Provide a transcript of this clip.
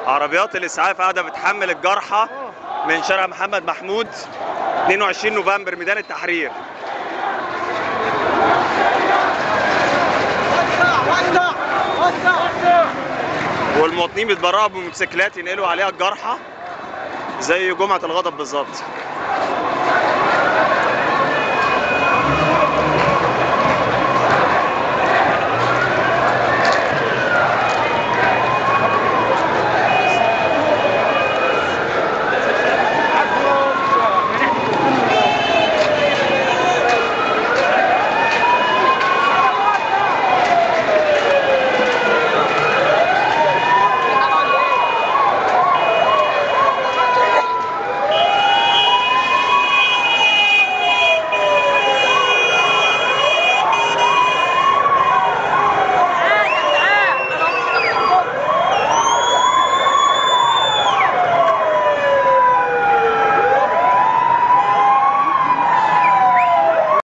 عربيات الاسعاف قاعده بتحمل الجرحى من شارع محمد محمود 22 نوفمبر ميدان التحرير والمواطنين بيتبرعوا بموتوسيكلات ينقلوا عليها الجرحى زي جمعه الغضب بالظبط